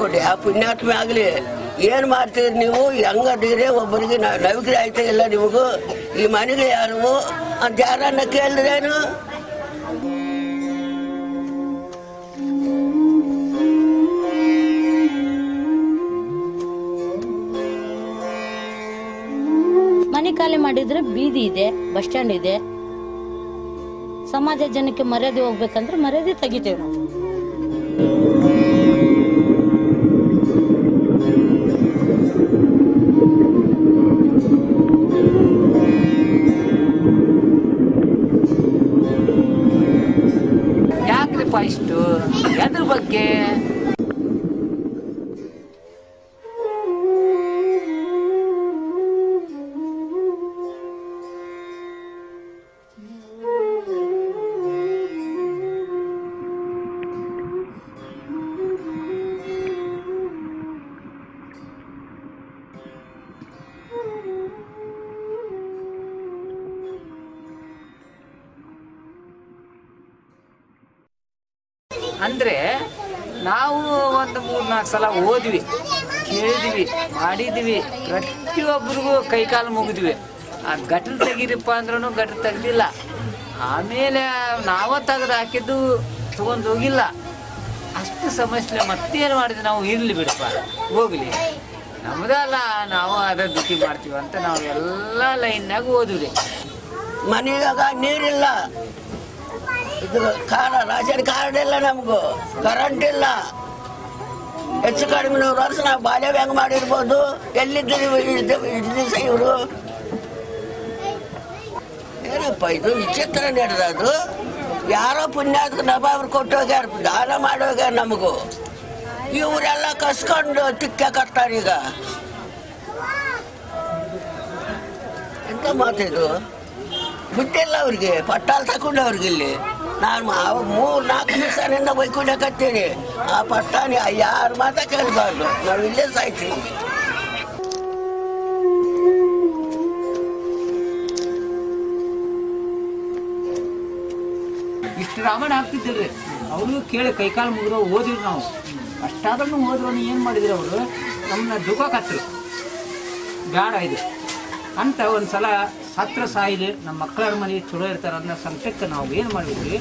ಕೊಡಿ ಆ ಪುಣ್ಯಾತ್ಮೆ ಆಗಲಿ ಏನು ಮಾಡ್ತೀರಿ ನೀವು ಹೆಂಗದೀರಿ ಒಬ್ಬರಿಗೆ ನೌಕರಿ ಆಯ್ತಾ ಇಲ್ಲ ನಿಮಗೂ ಈ ಮನೆಗೆ ಯಾರು ಅಂತ ಯಾರನ್ನ ಕೇಳಿದ್ರೇನು ಮನೆ ಖಾಲಿ ಮಾಡಿದ್ರೆ ಬೀದಿ ಇದೆ ಬಸ್ ಸ್ಟ್ಯಾಂಡ್ ಇದೆ ಸಮಾಜ ಜನಕ್ಕೆ ಮರ್ಯಾದೆ ಹೋಗ್ಬೇಕಂದ್ರೆ ಮರ್ಯಾದೆ ತೆಗಿತೇವೆ ನಾವು ಯಾಕ್ರಿಪ್ಪ ಇಷ್ಟು ಎದ್ರ ಬಗ್ಗೆ ಅಂದ್ರೆ ನಾವು ಒಂದು ಮೂರ್ ನಾಲ್ಕು ಸಲ ಓದ್ವಿ ಕೇಳಿದ್ವಿ ಮಾಡಿದ್ವಿ ಪ್ರತಿಯೊಬ್ಬರಿಗೂ ಕೈಕಾಲು ಮುಗಿದ್ವಿ ಆ ಗಟ್ರ ತೆಗೀರಿಪ್ಪ ಅಂದ್ರೂ ಗಟ್ರ ತೆಗ್ದಿಲ್ಲ ಆಮೇಲೆ ನಾವ ತೆಗೆದು ಹಾಕಿದ್ದು ತಗೊಂಡು ಹೋಗಿಲ್ಲ ಅಷ್ಟು ಸಮಸ್ಯೆ ಮತ್ತೇನು ಮಾಡಿದ್ವಿ ನಾವು ಇರ್ಲಿ ಬಿಡಪ್ಪ ಹೋಗ್ಲಿ ನಮ್ದಲ್ಲ ನಾವು ಅದ ದುಃಖಿ ಮಾಡ್ತೀವಿ ಅಂತ ನಾವು ಎಲ್ಲ ಲೈನ್ನಾಗ ಓದಿವ್ರಿ ಮನೆಯಾಗ ನೀರಿಲ್ಲ ಇದು ಕಾರ ರಾಷನ್ ಕಾರ್ಡ್ ಇಲ್ಲ ನಮಗೂ ಕರೆಂಟ್ ಇಲ್ಲ ಹೆಚ್ಚು ಕಡಿಮೆ ನೂರು ವರ್ಷ ನಾವು ಬಾಲ್ಯ ಹೆಂಗ್ ಮಾಡಿರ್ಬೋದು ಎಲ್ಲಿದ್ದೀರಿ ಇಷ್ಟು ದಿವಸ ಇವರು ಏನಪ್ಪ ಇದು ವಿಚಿತ್ರ ನಡೆದದು ಯಾರೋ ಪುಣ್ಯಾತ್ಮ ನಬಾಬ್ರು ಕೊಟ್ಟು ಹೋಗ್ಯಾರ ದಾನ ಮಾಡಿ ಹೋಗ್ಯಾರ ನಮಗೂ ಇವರೆಲ್ಲ ಕಸ್ಕೊಂಡು ತಿಕ್ಕಕತ್ತಾರೆ ಈಗ ಎಂತ ಮಾತಿದು ಬಿಟ್ಟಿಲ್ಲ ಅವ್ರಿಗೆ ಪಟ್ಟಾಲ್ ತಗೊಂಡು ಅವ್ರಿಗೆ ಇಲ್ಲಿ ನಾನು ಮಾ- ಮೂರ್ ನಾಲ್ಕು ದಿವಸದಿಂದ ಬೈಕೊಂಡಕತ್ತೀನಿ ಆ ಪಟ್ಟಾನಿ ಯಾರು ಮಾತ ಕೇಳಬಾರ್ದು ನಾವು ಇಲ್ಲೇ ಸಾಯ್ತೀವಿ ಇಷ್ಟು ರಾಮಾಯಣ ಆಗ್ತಿದ್ದಿಲ್ರಿ ಅವರು ಕೇಳಿ ಕೈಕಾಲು ಮುಗಿದು ಓದಿದ್ರು ನಾವು ಅಷ್ಟಾದ್ರೂ ಓದ್ರು ಏನು ಮಾಡಿದ್ರು ಅವರು ನಮ್ಮನ್ನ ದುಃಖಕತ್ತರು ಬೇಡ ಇದು ಅಂತ ಒಂದ್ಸಲ ಹತ್ರ ಸಾಯಿಲಿ ನಮ್ಮ ಮಕ್ಕಳ ಮನೆ ಚಲೋ ಇರ್ತಾರ ಅನ್ನೋ ಸಂಕಟಕ್ಕೆ ನಾವು ಏನು ಮಾಡಿದ್ವಿ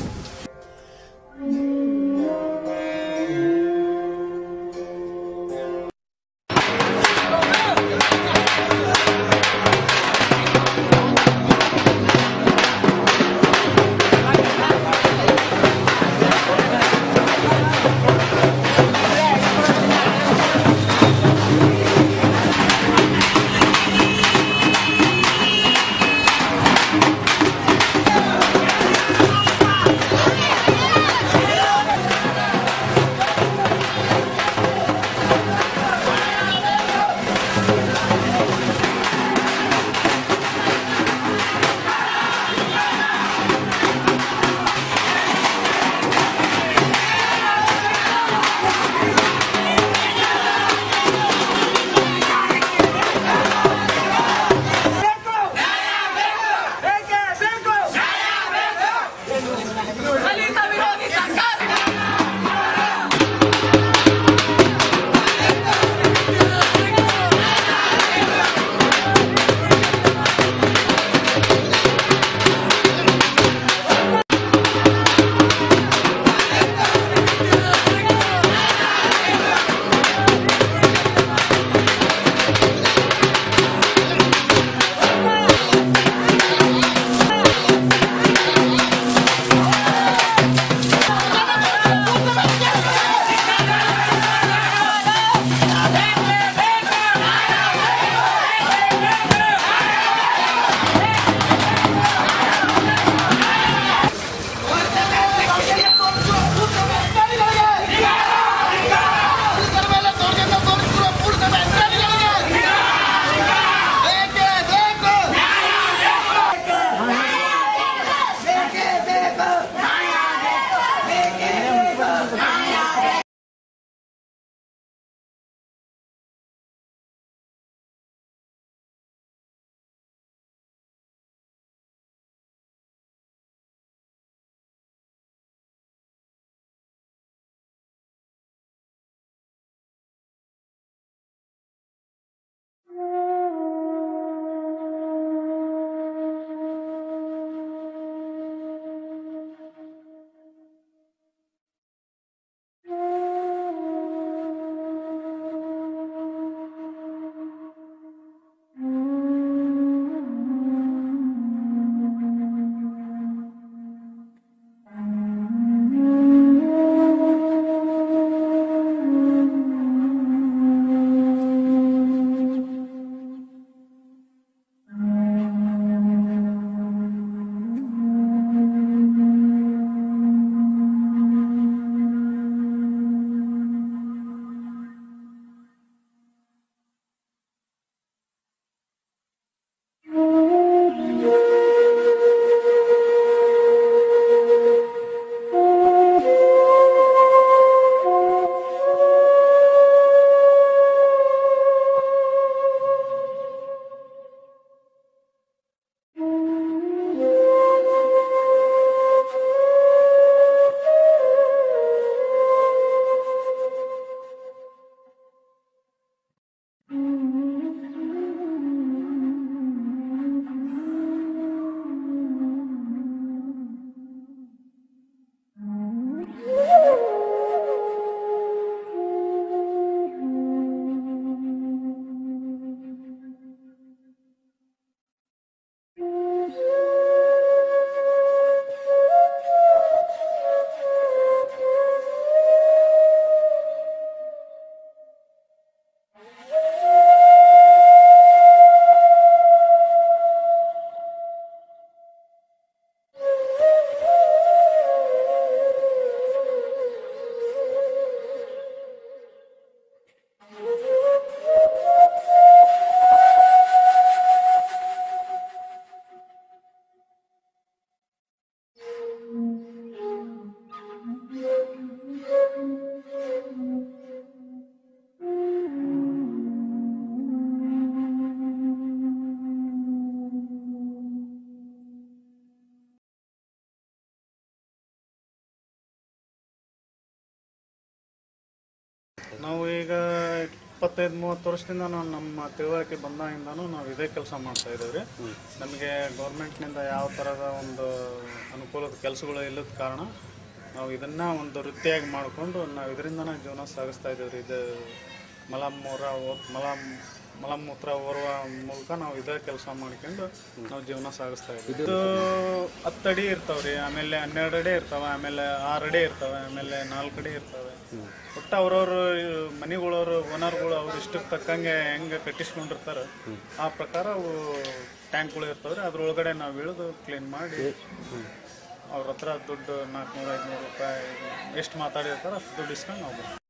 ನಾವು ಈಗ ಇಪ್ಪತ್ತೈದು ಮೂವತ್ತು ವರ್ಷದಿಂದ ನಾವು ನಮ್ಮ ತಿಳುವಳಿಕೆ ಬಂದಾಗಿಂದನೂ ನಾವು ಇದೇ ಕೆಲಸ ಮಾಡ್ತಾ ಇದ್ದೀವಿ ರೀ ನಮಗೆ ಗೌರ್ಮೆಂಟ್ನಿಂದ ಯಾವ ಥರದ ಒಂದು ಅನುಕೂಲದ ಕೆಲಸಗಳು ಇಲ್ಲದ ಕಾರಣ ನಾವು ಇದನ್ನು ಒಂದು ವೃತ್ತಿಯಾಗಿ ಮಾಡಿಕೊಂಡು ನಾವು ಇದರಿಂದನೇ ಜೀವನ ಸಾಗಿಸ್ತಾ ಇದ್ದೀವಿ ರೀ ಇದು ಮಲಮೂತ್ರ ಮಲ ಮಲಮೂತ್ರ ಓರುವ ಮೂಲಕ ನಾವು ಇದೇ ಕೆಲಸ ಮಾಡ್ಕೊಂಡು ನಾವು ಜೀವನ ಸಾಗಿಸ್ತಾ ಇದ್ದೀವಿ ಇದು ಹತ್ತು ಅಡಿ ಇರ್ತಾವೆ ರೀ ಆಮೇಲೆ ಹನ್ನೆರಡು ಅಡಿ ಇರ್ತಾವೆ ಆಮೇಲೆ ಆರು ಅಡಿ ಇರ್ತವೆ ಆಮೇಲೆ ನಾಲ್ಕು ಅಡಿ ಇರ್ತವೆ ಒಟ್ಟು ಅವ್ರವ್ರು ಮನೆಗಳವರು ಓನರ್ಗಳು ಅವ್ರ ಇಷ್ಟಕ್ಕೆ ತಕ್ಕಂಗೆ ಹೆಂಗೆ ಕಟ್ಟಿಸ್ಕೊಂಡಿರ್ತಾರೆ ಆ ಪ್ರಕಾರ ಅವು ಟ್ಯಾಂಕ್ಗಳು ಇರ್ತಾವೆ ರೀ ಅದ್ರೊಳಗಡೆ ನಾವು ಇಳಿದು ಕ್ಲೀನ್ ಮಾಡಿ ಅವ್ರ ಹತ್ರ ದುಡ್ಡು ನಾಲ್ಕುನೂರು ಐದುನೂರು ರೂಪಾಯಿ ಎಷ್ಟು ಮಾತಾಡಿರ್ತಾರೆ ಅಷ್ಟು ದುಡ್ಡು ಇಸ್ಕೊಂಡು ನಾವು ಬರ್ತೀವಿ.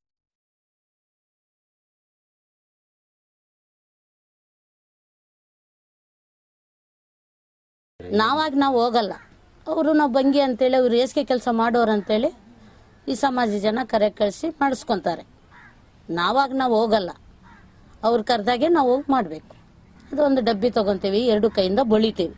ನಾವಾಗಿ ನಾವು ಹೋಗಲ್ಲ ಅವರು ನಾವು ಬಂಗಿ ಅಂತೇಳಿ ಅವ್ರು ಏಸಿಗೆ ಕೆಲಸ ಮಾಡೋರು ಅಂತೇಳಿ ಈ ಸಮಾಜ ಜನ ಕರೆ ಕಳಿಸಿ ಮಾಡಿಸ್ಕೊತಾರೆ ನಾವಾಗ ನಾವು ಹೋಗಲ್ಲ ಅವ್ರು ಕರೆದಾಗೆ ನಾವು ಹೋಗಿ ಮಾಡಬೇಕು ಅದು ಒಂದು ಡಬ್ಬಿ ತಗೊಂತೀವಿ ಎರಡು ಕೈಯಿಂದ ಬಳಿತೀವಿ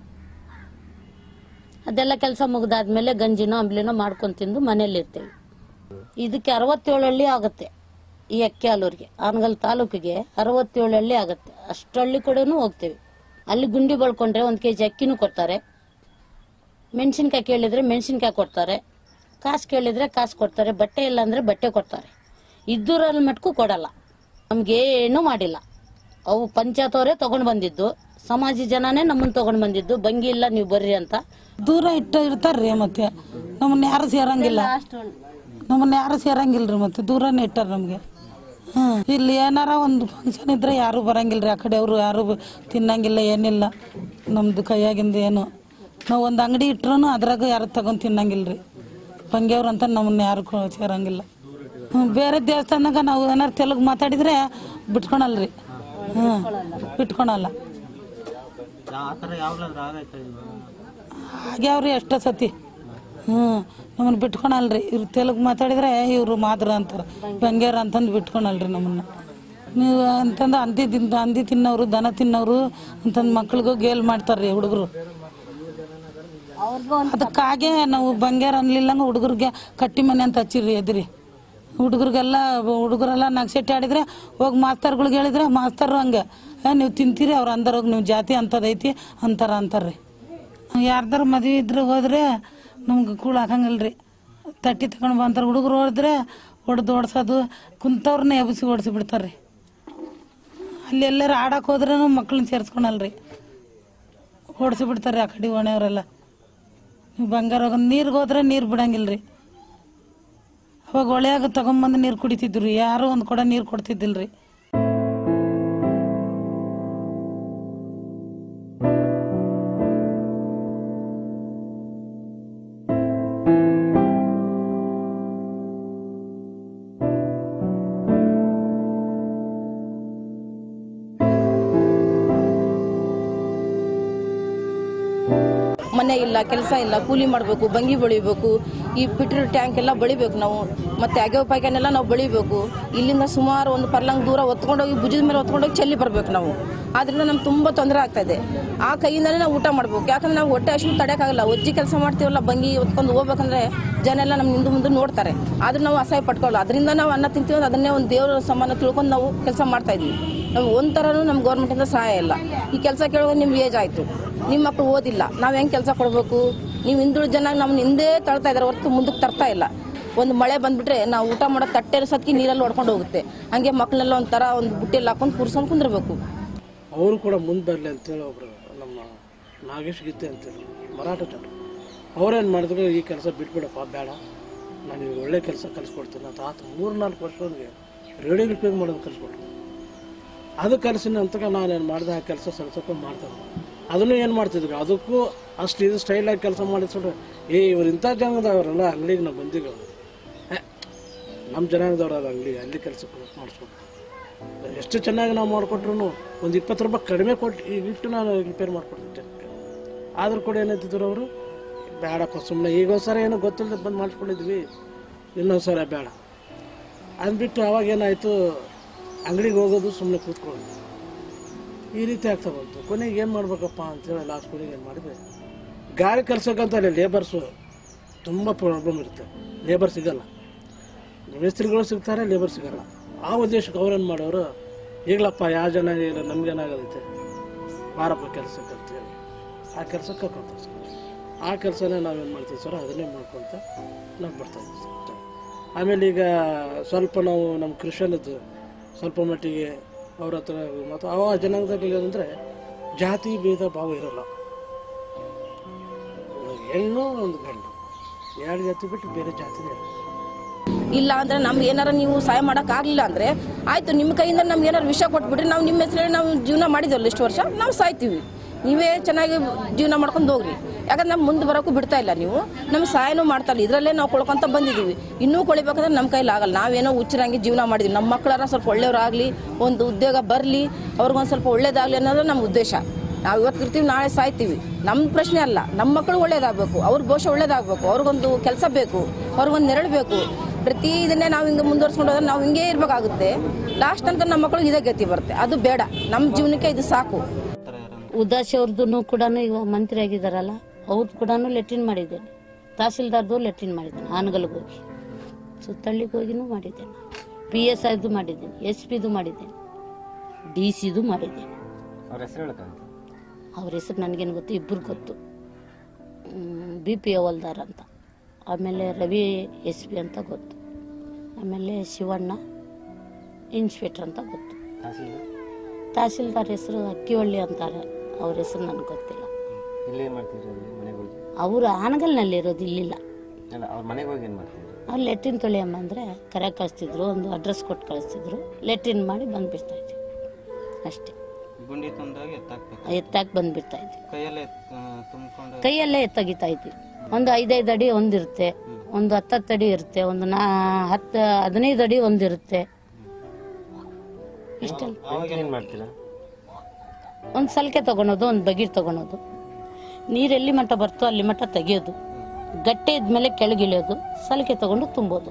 ಅದೆಲ್ಲ ಕೆಲಸ ಮುಗ್ದಾದ್ಮೇಲೆ ಗಂಜಿನೋ ಅಂಬ್ಲಿನೋ ಮಾಡ್ಕೊಂಡು ತಿಂದು ಮನೇಲಿ ಇರ್ತೀವಿ ಇದಕ್ಕೆ ಅರವತ್ತೇಳು ಹಳ್ಳಿ ಆಗುತ್ತೆ ಈ ಅಕ್ಕಿ ಹಾಲೂರಿಗೆ ಆನಗಲ್ ತಾಲೂಕಿಗೆ ಅರವತ್ತೇಳು ಹಳ್ಳಿ ಆಗುತ್ತೆ ಅಷ್ಟು ಹಳ್ಳಿ ಕಡೆನೂ ಹೋಗ್ತೀವಿ ಅಲ್ಲಿ ಗುಂಡಿ ಬಳ್ಕೊಂಡ್ರೆ ಒಂದು ಕೆ ಜಿ ಅಕ್ಕಿನೂ ಕೊಡ್ತಾರೆ ಮೆಣಸಿನ್ಕಾಯಿ ಕೇಳಿದ್ರೆ ಮೆಣಸಿನ್ಕಾಯಿ ಕೊಡ್ತಾರೆ ಕಾಸು ಕೇಳಿದ್ರೆ ಕಾಸು ಕೊಡ್ತಾರೆ ಬಟ್ಟೆ ಇಲ್ಲ ಅಂದ್ರೆ ಬಟ್ಟೆ ಕೊಡ್ತಾರೆ ಇದ್ದೂರಲ್ಲಿ ಮಟ್ಕು ಕೊಡಲ್ಲ ನಮ್ಗೇನು ಮಾಡಿಲ್ಲ ಅವು ಪಂಚಾಯತ್ ಅವರೇ ತಗೊಂಡ್ ಬಂದಿದ್ದು ಸಮಾಜ ಜನನೇ ನಮ್ಮನ್ನ ತಗೊಂಡ್ ಬಂದಿದ್ದು ಬಂಗಿ ಇಲ್ಲ ನೀವು ಬರ್ರಿ ಅಂತ ದೂರ ಇಟ್ಟು ಇರ್ತಾರ್ರಿ ಮತ್ತೆ ನಮ್ಮನ್ನ ಯಾರು ಸೇರಂಗಿಲ್ಲ ನಮ್ಮನ್ನ ಯಾರು ಸೇರಂಗಿಲ್ರಿ ಮತ್ತೆ ದೂರನೇ ಇಟ್ಟಾರ ನಮ್ಗೆ ಹ್ಮ್ ಇಲ್ಲಿ ಏನಾರ ಒಂದು ಫಂಕ್ಷನ್ ಇದ್ರೆ ಯಾರು ಬರಂಗಿಲ್ರಿ ಆ ಕಡೆ ಅವರು ಯಾರು ಬ- ತಿನ್ನಂಗಿಲ್ಲ ಏನಿಲ್ಲ ನಮ್ದು ಕೈಯಾಗಿಂದ ಏನು ನಾವು ಒಂದು ಅಂಗಡಿ ಇಟ್ರು ಅದ್ರಾಗ ಯಾರು ತಗೊಂಡ್ ತಿನ್ನಂಗಿಲ್ರಿ ಬಂಗ್ಯವ್ರು ಅಂತ ನಮ್ಮನ್ನ ಯಾರು ಕೊ- ಸೇರಂಗಿಲ್ಲ ಹ್ಮ್, ಬೇರೆ ದೇವಸ್ಥಾನದಾಗ ನಾವು ಏನಾರು ತೆಲುಗು ಮಾತಾಡಿದ್ರೆ ಬಿಟ್ಕೊಳಲ್ರಿ ಹ್ಮ್ ಬಿಟ್ಕೊಳಲ್ಲ ಆಗ್ಯಾವ್ರಿ ಎಷ್ಟೋ ಸತಿ ಹ್ಞೂ ನಮ್ಮನ್ನ ಬಿಟ್ಕೊಳಲ್ರಿ ಇವ್ರು ತೆಲುಗು ಮಾತಾಡಿದ್ರೆ ಇವರು ಮಾದ್ರ ಅಂತಾರೆ ಬಂಗ್ಯಾರ ಅಂತಂದು ಬಿಟ್ಕೊಳಲ್ರಿ ನಮ್ಮನ್ನ ನೀವು ಅಂತಂದು ಅಂದಿ ತಿನ್ ಅಂದಿ ತಿನ್ನೋರು ದನ ತಿನ್ನೋರು ಅಂತಂದು ಮಕ್ಳಿಗೂ ಗೇಲ್ ಮಾಡ್ತಾರ್ರಿ ಹುಡುಗರು ಅದಕ್ಕಾಗೆ ನಾವು ಬಂಗ್ಯಾರ ಅನ್ಲಿಲ್ಲಂಗ ಹುಡುಗರಿಗೆ ಕಟ್ಟಿ ಮನೆ ಅಂತ ಹಚ್ಚಿರಿ ಎದ್ರಿ ಹುಡುಗರಿಗೆಲ್ಲ ಹುಡುಗರೆಲ್ಲ ನಗ್ಸೆಟ್ಟಿ ಆಡಿದ್ರೆ ಹೋಗಿ ಮಾಸ್ತರ್ಗಳಿಗೆ ಹೇಳಿದ್ರೆ ಮಾಸ್ತರು ಹಂಗೆ ಏ ನೀವು ತಿಂತೀರಿ ಅವ್ರು ಅಂದಾರ ಹೋಗಿ ನೀವು ಜಾತಿ ಅಂತದೈತಿ ಅಂತಾರ ಅಂತಾರ್ರಿ ಯಾರ್ದಾರ ಮದುವೆ ಇದ್ರೆ ಹೋದ್ರೆ ನಮ್ಗೆ ಕೂಳು ಹಾಕಂಗಿಲ್ರಿ ತಟ್ಟಿ ತಗೊಂಡು ಬಂತಾರೆ ಹುಡುಗರು ಹೊಡೆದ್ರೆ ಹೊಡೆದು ಓಡ್ಸೋದು ಕುಂತವ್ರನ್ನ ಎಬ್ಸಿ ಓಡಿಸಿ ಬಿಡ್ತಾರೆ ಅಲ್ಲಿ ಎಲ್ಲಾರು ಆಡಕ್ಕೆ ಹೋದ್ರೂ ಮಕ್ಳನ್ನ ಸೇರಿಸ್ಕೊಳಲ್ರಿ ಓಡಿಸಿ ಬಿಡ್ತಾರೆ ಆ ಕಡೆ ಓಣೆಯವರೆಲ್ಲ ಬಂಗಾರ ಹೋಗ ನೀರಿಗೆ ಹೋದ್ರೆ ನೀರು ಬಿಡಂಗಿಲ್ರಿ ಅವಾಗ ಹೊಳ್ಯಾಗ ತಗೊಂಬಂದು ನೀರು ಕುಡಿತಿದ್ರು ಯಾರು ಒಂದು ಕೊಡ ನೀರು ಕೊಡ್ತಿದ್ದಿಲ್ರಿ ಮನೆ ಇಲ್ಲ ಕೆಲಸ ಇಲ್ಲ ಕೂಲಿ ಮಾಡಬೇಕು ಬಂಗಿ ಬಳಿಬೇಕು ಈ ಪೆಟ್ರೋಲ್ ಟ್ಯಾಂಕ್ ಎಲ್ಲ ಬಳಿಬೇಕು ನಾವು ಮತ್ತೆ ಅಗೆವ್ ಪಾಯ್ಕಾನೆಲ್ಲ ನಾವು ಬಳಿಬೇಕು ಇಲ್ಲಿಂದ ಸುಮಾರು ಒಂದು ಪರ್ಲಂಗ್ ದೂರ ಹೊತ್ಕೊಂಡೋಗಿ ಭುಜದ ಮೇಲೆ ಹೊತ್ಕೊಂಡೋಗಿ ಚೆಲ್ಲಿ ಬರಬೇಕು ನಾವು ಆದ್ರಿಂದ ನಮ್ಗೆ ತುಂಬ ತೊಂದರೆ ಆಗ್ತಾ ಇದೆ ಆ ಕೈಯಿಂದಲೇ ನಾವು ಊಟ ಮಾಡಬೇಕು ಯಾಕಂದ್ರೆ ನಾವು ಹೊಟ್ಟೆ ಅಷ್ಟು ತಡೆಯೋಕ್ಕಾಗಲ್ಲ ಒಜ್ಜಿ ಕೆಲಸ ಮಾಡ್ತೀವಲ್ಲ ಬಂಗಿ ಹೊತ್ಕೊಂಡು ಹೋಗ್ಬೇಕಂದ್ರೆ ಜನ ಎಲ್ಲ ನಮ್ಮ ಹಿಂದೆ ಮುಂದೆ ನೋಡ್ತಾರೆ ಆದ್ರೆ ನಾವು ಅಸಹ್ಯ ಪಟ್ಕೊಳ್ಳಲ್ಲ ಅದರಿಂದ ನಾವು ಅನ್ನ ತಿಂತೀವಿ ಅಂದ್ರೆ ಅದನ್ನೇ ಒಂದು ದೇವರ ಸಮಾನ ತಿಳ್ಕೊಂಡು ನಾವು ಕೆಲಸ ಮಾಡ್ತಾ ಇದೀವಿ ನಾವು ಒಂಥರನೂ ನಮ್ಮ ಗೌರ್ಮೆಂಟಿಂದ ಸಹಾಯ ಇಲ್ಲ ಈ ಕೆಲಸ ಕೇಳುವಾಗ ನಿಮ್ಗೆ ಏಜ್ ಆಯಿತು ನಿಮ್ಮ ಮಕ್ಕಳು ಓದಿಲ್ಲ ನಾವು ಹೆಂಗೆ ಕೆಲಸ ಕೊಡಬೇಕು ನೀವು ಹಿಂದುಳಿದ ಜನ ನಮ್ಮನ್ನ ಹಿಂದೆ ತಳ್ತಾ ಇದ್ದಾರೆ ಹೊರತು ಮುಂದಕ್ಕೆ ತರ್ತಾ ಇಲ್ಲ ಒಂದು ಮಳೆ ಬಂದ್ಬಿಟ್ರೆ ನಾವು ಊಟ ಮಾಡೋ ತಟ್ಟೆ ಸತ್ಕಿ ನೀರಲ್ಲಿ ಹೊಡ್ಕೊಂಡು ಹೋಗುತ್ತೆ ಹಂಗೆ ಮಕ್ಕಳೆಲ್ಲ ಒಂಥರ ಒಂದು ಬುಟ್ಟಿಯಲ್ಲಿ ಹಾಕೊಂಡು ಕೂರ್ಸ್ಕೊಂಡು ಕುಂದಿರ್ಬೇಕು ಅವರು ಕೂಡ ಮುಂದೆ ಬರಲಿ ಅಂತೇಳಿ ಒಬ್ರು ನಮ್ಮ ನಾಗೇಶ್ ಗೀತೆ ಅಂತೇಳಿ ಮರಾಠ ಜನರು ಅವ್ರೇನು ಮಾಡಿದ್ರು ಈ ಕೆಲಸ ಬಿಟ್ಬಿಡಪ್ಪ ಬೇಡ ನಾನು ಇವ್ರಿಗೆ ಒಳ್ಳೆ ಕೆಲಸ ಕಲಿಸ್ಕೊಡ್ತೀನಿ ಅಂತ ಆತ ಮೂರು ನಾಲ್ಕು ವರ್ಷದವರೆಗೆ ರೇಡಿಯೋ ರಿಪೇರ್ ಮಾಡೋದು ಕಲಿಸ್ಕೊಟ್ರು ಅದು ಕಲಿಸಿನ ಅಂತ ನಾನೇನು ಮಾಡಿದೆ ಆ ಕೆಲಸ ಸ್ವಲ್ಪ ಸ್ವಲ್ಪ ಮಾಡ್ತಾರೆ ಅದನ್ನು ಏನು ಮಾಡ್ತಿದ್ರು ಅದಕ್ಕೂ ಅಷ್ಟು ಇದು ಸ್ಟೈಲಾಗಿ ಕೆಲಸ ಮಾಡಿಸ್ಬಿಟ್ರೆ ಏ ಇವ್ರು ಇಂಥ ಜನಾಂಗದವರಲ್ಲ ಅಂಗಡಿಗೆ ನಾವು ಬಂದಿವಿ ನಮ್ಮ ಜನಾಂಗದವ್ರು ಅದು ಅಂಗಡಿ ಅಲ್ಲಿ ಕೆಲಸ ಮಾಡಿಸ್ಕೊಟ್ರು ಎಷ್ಟು ಚೆನ್ನಾಗಿ ನಾವು ಮಾಡಿಕೊಟ್ರು ಒಂದು ಇಪ್ಪತ್ತು ರೂಪಾಯಿ ಕಡಿಮೆ ಕೊಟ್ಟು ಇಟ್ಟು ನಾನು ರಿಪೇರ್ ಮಾಡಿಕೊಡ್ತಿದ್ದೆ ಆದ್ರೂ ಕೂಡ ಏನಂತಿದ್ರು ಅವರು ಬೇಡಪ್ಪ ಸುಮ್ಮನೆ ಈಗ ಒಂದ್ಸರಿ ಏನೋ ಗೊತ್ತಿಲ್ಲದೆ ಬಂದು ಮಾಡಿಸ್ಕೊಂಡಿದ್ವಿ ಇನ್ನೊಂದು ಸಲ ಬೇಡ ಅಂದ್ಬಿಟ್ಟು ಅವಾಗ ಏನಾಯಿತು ಅಂಗಡಿಗೆ ಹೋಗೋದು ಸುಮ್ಮನೆ ಕೂತ್ಕೊಳ್ಳೋದು ಈ ರೀತಿ ಆಗ್ತಾ ಬಂತು ಕೊನೆಗೆ ಏನು ಮಾಡ್ಬೇಕಪ್ಪ ಅಂತೇಳಿ ಲಾಸ್ಟ್ ಕೊನೆಗೆ ಏನು ಮಾಡಿದೆ ಗಾಡಿ ಕಲ್ಸೋಕ್ಕಂತ ಅಲ್ಲಿ ಲೇಬರ್ಸು ತುಂಬ ಪ್ರಾಬ್ಲಮ್ ಇರುತ್ತೆ ಲೇಬರ್ ಸಿಗಲ್ಲ ಮೇಸ್ತ್ರಿಗಳು ಸಿಗ್ತಾರೆ ಲೇಬರ್ ಸಿಗಲ್ಲ ಆ ಉದ್ದೇಶಕ್ಕೆ ಅವ್ರೇನು ಮಾಡೋರು ಈಗಲಪ್ಪ ಯಾವ ಜನ ಇಲ್ಲ ನಮ್ಗೇನಾಗದೈತೆ ಬಾರಪ್ಪ ಕೆಲಸಕ್ಕೆ ಅಂತೇಳಿ ಆ ಕೆಲಸಕ್ಕೆ ಕರ್ಕೊಂತಾರೆ ಸರ್ ಆ ಕೆಲಸನೇ ನಾವೇನು ಮಾಡ್ತೀವಿ ಸರ್ ಅದನ್ನೇ ಮಾಡ್ಕೊತ ನಾವು ಬರ್ತಾ ಇದ್ದೀವಿ ಸರ್ ಆಮೇಲೆ ಈಗ ಸ್ವಲ್ಪ ನಾವು ನಮ್ಮ ಕ್ರಿಶ್ಚಿಯನ್ದು ಸ್ವಲ್ಪ ಮಟ್ಟಿಗೆ ಅವ್ರ ಹತ್ರ ಮತ್ತು ಅವ ಜನಾಂಗದಲ್ಲಿ ಏನಂದರೆ ಜಾತಿ ಭೇದ ಭಾವ ಇರಲ್ಲ ಒಂದು ಹೆಣ್ಣು ಒಂದು ಗಂಡು ಎರಡು ಜಾತಿ ಬಿಟ್ಟು ಬೇರೆ ಜಾತಿನೇ ಇಲ್ಲ ಇಲ್ಲ ಅಂದ್ರೆ ನಮ್ಗೆ ಏನಾರ ನೀವು ಸಹಾಯ ಮಾಡೋಕ್ಕಾಗಲಿಲ್ಲ ಅಂದ್ರೆ ಆಯ್ತು ನಿಮ್ಮ ಕೈಯಿಂದ ನಮ್ಗೆ ಏನಾರು ವಿಷಯ ಕೊಟ್ಬಿಟ್ರೆ ನಾವು ನಿಮ್ಮ ಹೆಸರಲ್ಲಿ ನಾವು ಜೀವನ ಮಾಡಿದ್ವಲ್ಲ ಇಷ್ಟು ವರ್ಷ ನಾವು ಸಾಯ್ತೀವಿ ನೀವೇ ಚೆನ್ನಾಗಿ ಜೀವನ ಮಾಡ್ಕೊಂಡು ಹೋಗ್ರಿ ಯಾಕಂದ್ರೆ ನಮ್ಮ ಮುಂದೆ ಬರೋಕ್ಕೂ ಬಿಡ್ತಾ ಇಲ್ಲ ನೀವು ನಮ್ಗೆ ಸಹಾಯನೂ ಮಾಡ್ತಾ ಇಲ್ಲ ಇದರಲ್ಲೇ ನಾವು ಕೊಳ್ಕೊಂತ ಬಂದಿದ್ದೀವಿ ಇನ್ನೂ ಕೊಳಿಬೇಕಂದ್ರೆ ನಮ್ಮ ಕೈಲಿ ಆಗಲ್ಲ ನಾವೇನೋ ಹುಚ್ಚರಂಗೆ ಜೀವನ ಮಾಡಿದ್ವಿ ನಮ್ಮ ಮಕ್ಕಳಾರ ಸ್ವಲ್ಪ ಒಳ್ಳೆಯವರಾಗಲಿ ಒಂದು ಉದ್ಯೋಗ ಬರಲಿ ಅವ್ರಿಗೊಂದು ಸ್ವಲ್ಪ ಒಳ್ಳೇದಾಗಲಿ ಅನ್ನೋದು ನಮ್ಮ ಉದ್ದೇಶ ನಾವು ಇವತ್ತು ಇರ್ತೀವಿ ನಾಳೆ ಸಾಯ್ತೀವಿ ನಮ್ಮ ಪ್ರಶ್ನೆ ಅಲ್ಲ ನಮ್ಮ ಮಕ್ಕಳು ಒಳ್ಳೇದಾಗಬೇಕು ಅವ್ರ ಭವಿಷ್ಯ ಒಳ್ಳೇದಾಗಬೇಕು ಅವ್ರಿಗೊಂದು ಕೆಲಸ ಬೇಕು ಅವ್ರಿಗೊಂದು ನೆರಳು ಬೇಕು ಪ್ರತಿ ಇದನ್ನೇ ನಾವು ಹಿಂಗೆ ಮುಂದುವರ್ಸ್ಕೊಂಡು ಹೋದ್ರೆ ನಾವು ಹಿಂಗೆ ಇರಬೇಕಾಗುತ್ತೆ ಲಾಸ್ಟ್ ತನಕ ನಮ್ಮ ಮಕ್ಕಳಿಗೆ ಇದೇ ಗತಿ ಬರುತ್ತೆ ಅದು ಬೇಡ ನಮ್ಮ ಜೀವನಕ್ಕೆ ಇದು ಸಾಕು ಉದಾಸಿ ಅವ್ರದ್ದು ಕೂಡ ಇವಾಗ ಮಂತ್ರಿ ಆಗಿದಾರಲ್ಲ ಅವ್ರದ್ದು ಕೂಡ ಲೆಟ್ರಿನ್ ಮಾಡಿದ್ದೇನೆ ತಹಸೀಲ್ದಾರ್ದು ಲೆಟ್ರಿನ್ ಮಾಡಿದ್ದೇನೆ ಆನಗಲ್ಗೆ ಹೋಗಿ ಸುತ್ತಳ್ಳಿಗೆ ಹೋಗಿನೂ ಮಾಡಿದ್ದೇನೆ ಪಿ ಎಸ್ ಐದು ಮಾಡಿದ್ದೇನೆ ಎಸ್ ಪಿದು ಮಾಡಿದ್ದೇನೆ ಡಿ ಸಿದು ಮಾಡಿದ್ದೇನೆ ಅವ್ರ ಹೆಸರು ಹೇಳಕ್ಕಾಗುತ್ತೆ ಅವ್ರ ಹೆಸರು ನನಗೇನು ಗೊತ್ತು ಇಬ್ಬರು ಗೊತ್ತು ಬಿ ಪಿ ಅವಲ್ದಾರ್ ಅಂತ ಆಮೇಲೆ ರವಿ ಎಸ್ ಪಿ ಅಂತ ಗೊತ್ತು ಆಮೇಲೆ ಶಿವಣ್ಣ ಇನ್ಸ್ಪೆಕ್ಟರ್ ಅಂತ ಗೊತ್ತು ತಹಸೀಲ್ದಾರ್ ತಹಸೀಲ್ದಾರ್ ಹೆಸರು ಅಕ್ಕಿವಳ್ಳಿ ಅಂತಾರೆ ಅವ್ರ ಹೆಸರು ನನಗೆ ಗೊತ್ತಿಲ್ಲ ಇಲ್ಲಿ ಏನು ಮಾಡ್ತಿದ್ರು ಅಲ್ಲಿ ಮನೆಗೆ ಹೋಗಿ ಅವರು ಆನಗಲ್ನಲ್ಲಿ ಇರೋದು ಇಲ್ಲಿಲ್ಲ ಅಲ್ಲ ಅವ್ರ ಮನೆಗೆ ಹೋಗಿ ಏನು ಮಾಡ್ತಿದ್ರು ಅವ್ರು ಲೆಟ್ರಿನ್ ತೊಳೆಯಮ್ಮ ಅಂದರೆ ಕರೆ ಕಳಿಸ್ತಿದ್ರು ಒಂದು ಅಡ್ರೆಸ್ ಕೊಟ್ಟು ಕಳಿಸ್ತಿದ್ರು ಲೆಟ್ರಿನ್ ಮಾಡಿ ಬಂದುಬಿಡ್ತಾ ಇದ್ವಿ ಅಷ್ಟೇ ಗುಂಡಿ ತಂದಾಗ ಎತ್ತಾಕ್ಬೇಕು ಎತ್ತಾಕ್ ಬಂದುಬಿಡ್ತಾ ಇದ್ವಿ ಕೈಯಲ್ಲೇ ತುಂಬಿಕೊಂಡು ಕೈಯಲ್ಲೇ ತೆಗಿತಾ ಇದ್ವಿ ಒಂದು ಐದೈದು ಅಡಿ ಒಂದಿರುತ್ತೆ ಒಂದು ಹತ್ತತ್ತು ಅಡಿ ಇರುತ್ತೆ ಒಂದು ನಾ ಹತ್ತು ಹದಿನೈದು ಅಡಿ ಒಂದಿರುತ್ತೆ ಇಷ್ಟಲ್ಲ ಅವಾಗ ಏನು ಮಾಡ್ತೀರಾ ಒಂದು ಸಲಿಕೆ ತಗೊಳೋದು ಒಂದು ಬಗಿಟ್ ತಗೊಳೋದು ನೀರು ಎಲ್ಲಿ ಮಟ್ಟ ಬರ್ತೋ ಅಲ್ಲಿ ಮಟ್ಟ ತೆಗಿಯೋದು ಗಟ್ಟೆ ಇದ್ಮೇಲೆ ಕೆಳಗಿಳಿಯೋದು ಸಲಿಕೆ ತಗೊಂಡು ತುಂಬೋದು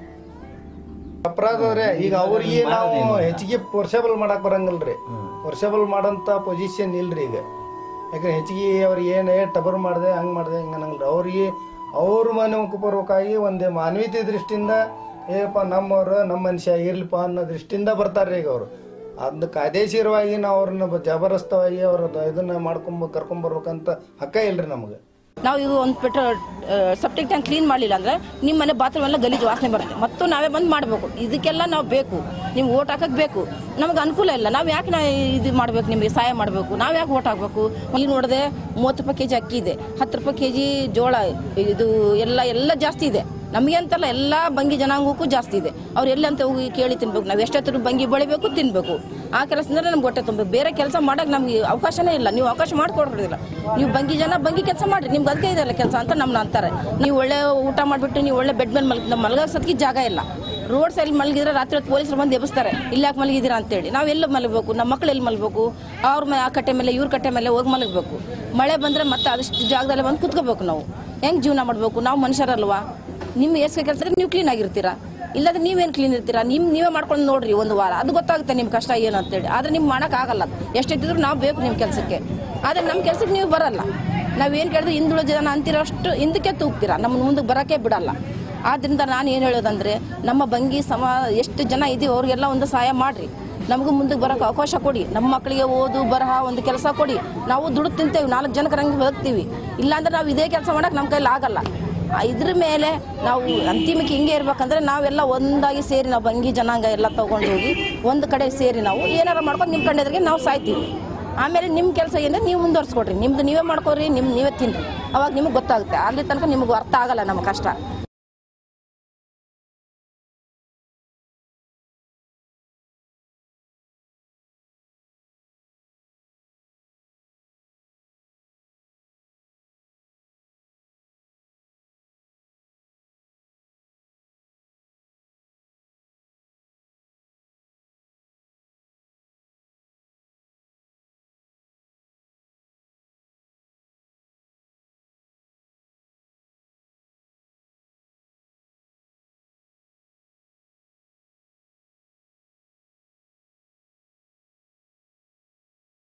ಅಪರಾಧ ಈಗ ಅವ್ರಿಗೆ ನಾವು ಹೆಚ್ಚಿಗೆ ವರ್ಷಬಲ್ ಮಾಡಕ್ ಬರಂಗಿಲ್ರಿ ವರ್ಷಬಲ್ ಮಾಡಂತ ಪೊಸಿಷನ್ ಇಲ್ರಿ ಈಗ ಯಾಕಂದ್ರೆ ಹೆಚ್ಚಿಗೆ ಅವ್ರಿಗೆ ಏನೇ ಟಬರ್ ಮಾಡಿದೆ ಹಂಗ್ ಮಾಡಿದೆ ಹಿಂಗ ಅನ್ನಂಗಿಲ್ರಿ ಅವ್ರಿಗೆ ಅವ್ರ ಮನೆ ಬರ್ಬೇಕಾಗಿ ಒಂದು ಮಾನವೀಯತೆ ದೃಷ್ಟಿಯಿಂದ ಏಪ್ಪ ನಮ್ಮವ್ರು ನಮ್ಮ ಮನುಷ್ಯ ಇರ್ಲಿಪ್ಪ ಅನ್ನೋ ದೃಷ್ಟಿಯಿಂದ ಬರ್ತಾರ್ರಿ ಈಗ ಅವರು ಅದನ್ನ ಕಾಯ್ದೆಶೀರವಾಗಿ ನಾವು ಅವ್ರನ್ನ ಬ- ಜಬರದಸ್ತವಾಗಿ ಅವ್ರ ಇದನ್ನ ಮಾಡ್ಕೊಂಬ ಕರ್ಕೊಂಬರ್ಬೇಕಂತ ಹಕ್ಕ ಇಲ್ರಿ ನಮಗೆ ನಾವು ಈಗ ಒಂದು ಪೆಟ್ರೋಲ್ ಸೆಪ್ಟಿಕ್ ಟ್ಯಾಂಕ್ ಕ್ಲೀನ್ ಮಾಡಲಿಲ್ಲ ಅಂದ್ರೆ ನಿಮ್ಮ ಮನೆ ಬಾತ್ರೂಮ್ ಎಲ್ಲ ಗಲೀಜು ವಾಸನೆ ಬರುತ್ತೆ ಮತ್ತು ನಾವೇ ಬಂದು ಮಾಡಬೇಕು ಇದಕ್ಕೆಲ್ಲ ನಾವು ಬೇಕು ನೀವು ಓಟ್ ಹಾಕಕ್ಕೆ ಬೇಕು ನಮಗೆ ಅನುಕೂಲ ಇಲ್ಲ ನಾವು ಯಾಕೆ ನಾ ಇದು ಮಾಡಬೇಕು ನಿಮಗೆ ಸಹಾಯ ಮಾಡಬೇಕು ನಾವು ಯಾಕೆ ಓಟ್ ಹಾಕಬೇಕು ಈಗ ನೋಡಿದೆ ಮೂವತ್ತು ರೂಪಾಯಿ ಕೆ ಜಿ ಅಕ್ಕಿ ಇದೆ ಹತ್ತು ರೂಪಾಯಿ ಕೆ ಜಿ ಜೋಳ ಇದು ಎಲ್ಲ ಎಲ್ಲ ಜಾಸ್ತಿ ಇದೆ ನಮಗೆ ಅಂತಲ್ಲ ಎಲ್ಲ ಬಂಗಿ ಜನಾಂಗಕ್ಕೂ ಜಾಸ್ತಿ ಇದೆ ಅವ್ರು ಎಲ್ಲಿ ಅಂತ ಹೋಗಿ ಕೇಳಿ ತಿನ್ಬೇಕು ನಾವು ಎಷ್ಟೊತ್ತರ ಬಂಗಿ ಬೆಳಿಬೇಕು ತಿನ್ಬೇಕು ಆ ಕೆಲಸದಿಂದ ನಮ್ಗೆ ಹೊಟ್ಟೆ ತುಂಬ ಬೇರೆ ಕೆಲಸ ಮಾಡಕ್ಕೆ ನಮ್ಗೆ ಅವಕಾಶನೇ ಇಲ್ಲ ನೀವು ಅವಕಾಶ ಮಾಡಿಕೊಡೋದಿಲ್ಲ ನೀವು ಬಂಗಿ ಜನ ಬಂಗಿ ಕೆಲಸ ಮಾಡ್ರಿ ನಿಮ್ಗೆ ಅದಕ್ಕೆ ಇದೆಲ್ಲ ಕೆಲಸ ಅಂತ ನಮ್ಮನ್ನ ಅಂತಾರೆ ನೀವು ಒಳ್ಳೆ ಊಟ ಮಾಡಿಬಿಟ್ಟು ನೀವು ಒಳ್ಳೆ ಬೆಡ್ ಮೇಲೆ ಮಲ್ಗಿ ಮಲಗೋ ಸತ್ಗೆ ಜಾಗ ಇಲ್ಲ ರೋಡ್ ಸೈಡ್ ಮಲಗಿದ್ರೆ ರಾತ್ರಿ ಹೊತ್ತು ಪೊಲೀಸರು ಬಂದು ಎಬ್ಬಿಸ್ತಾರೆ ಇಲ್ಲಿ ಯಾಕೆ ಮಲಗಿದ್ದೀರಾ ಅಂತೇಳಿ ನಾವು ಎಲ್ಲಿ ಮಲಗಬೇಕು ನಮ್ಮ ಮಕ್ಳು ಎಲ್ಲಿ ಮಲಗಬೇಕು ಅವ್ರ ಮೇಲೆ ಆ ಕಟ್ಟೆ ಮೇಲೆ ಇವ್ರ ಕಟ್ಟೆ ಮೇಲೆ ಹೋಗಿ ಮಲಗಬೇಕು ಮಳೆ ಬಂದರೆ ಮತ್ತೆ ಅದಷ್ಟು ಜಾಗದಲ್ಲಿ ಬಂದು ಕುತ್ಕೋಬೇಕು ನಾವು ಹೆಂಗೆ ಜೀವನ ಮಾಡಬೇಕು ನಾವು ಮನುಷ್ಯರಲ್ವಾ ನಿಮ್ಮ ಏಸ್ಗೆ ಕೆಲಸ ನೀವು ಕ್ಲೀನ್ ಆಗಿರ್ತೀರಾ ಇಲ್ಲಾಂದ್ರೆ ನೀವೇನು ಕ್ಲೀನ್ ಇರ್ತೀರಾ ನಿಮ್ ನೀವೇ ಮಾಡ್ಕೊಂಡು ನೋಡ್ರಿ ಒಂದು ವಾರ ಅದು ಗೊತ್ತಾಗುತ್ತೆ ನಿಮ್ಮ ಕಷ್ಟ ಏನು ಅಂತೇಳಿ ಆದ್ರೆ ನಿಮ್ಗೆ ಮಾಡೋಕ್ಕಾಗಲ್ಲ ಎಷ್ಟಿದ್ರು ನಾವು ಬೇಕು ನಿಮ್ಮ ಕೆಲಸಕ್ಕೆ ಆದರೆ ನಮ್ಮ ಕೆಲಸಕ್ಕೆ ನೀವು ಬರಲ್ಲ ನಾವೇನು ಕೇಳಿದ್ರೆ ಹಿಂದುಳಿದ ಜನ ಅಂತಿರೋಷ್ಟು ಹಿಂದಕ್ಕೆ ತೂಗ್ತೀರಾ ನಮ್ಮ ಮುಂದಕ್ಕೆ ಬರೋಕ್ಕೆ ಬಿಡಲ್ಲ ಆದ್ದರಿಂದ ನಾನು ಏನು ಹೇಳೋದಂದ್ರೆ ನಮ್ಮ ಬಂಗಿ ಸಮ ಎಷ್ಟು ಜನ ಇದೀವಿ ಅವ್ರಿಗೆಲ್ಲ ಒಂದು ಸಹಾಯ ಮಾಡಿರಿ ನಮಗೂ ಮುಂದಕ್ಕೆ ಬರೋಕೆ ಅವಕಾಶ ಕೊಡಿ ನಮ್ಮ ಮಕ್ಕಳಿಗೆ ಓದು ಬರಹ ಒಂದು ಕೆಲಸ ಕೊಡಿ ನಾವು ದುಡ್ಡು ತಿಂತೇವೆ ನಾಲ್ಕು ಜನಕ್ಕೆ ರಂಗಿ ಬದುಕ್ತೀವಿ ಇಲ್ಲಾಂದ್ರೆ ನಾವು ಇದೇ ಕೆಲಸ ಮಾಡೋಕೆ ನಮ್ಮ ಕೈಲಿ ಆಗಲ್ಲ ಆ, ಇದ್ರ ಮೇಲೆ ನಾವು ಅಂತಿಮಕ್ಕೆ ಹಿಂಗೆ ಇರ್ಬೇಕಂದ್ರೆ ನಾವೆಲ್ಲ ಒಂದಾಗಿ ಸೇರಿ ನಾವು ಬಂಗಿ ಜನಾಂಗ ಎಲ್ಲ ತಗೊಂಡು ಹೋಗಿ ಒಂದು ಕಡೆ ಸೇರಿ ನಾವು ಏನಾರ ಮಾಡ್ಕೊಂಡು ನಿಮ್ಮ ಕಂಡೆದ್ರಿಗೆ ನಾವು ಸಾಯ್ತೀವಿ ಆಮೇಲೆ ನಿಮ್ಮ ಕೆಲಸ ಏನಿದೆ ನೀವು ಮುಂದುವರ್ಸ್ಕೊಡ್ರಿ ನಿಮ್ದು ನೀವೇ ಮಾಡ್ಕೊರಿ ನಿಮ್ಮ ನೀವೇ ತಿನ್ರಿ ಅವಾಗ ನಿಮಗೆ ಗೊತ್ತಾಗುತ್ತೆ ಅಲ್ಲಿ ತನಕ ನಿಮಗೆ ಅರ್ಥ ಆಗಲ್ಲ ನಮ್ಮ ಕಷ್ಟ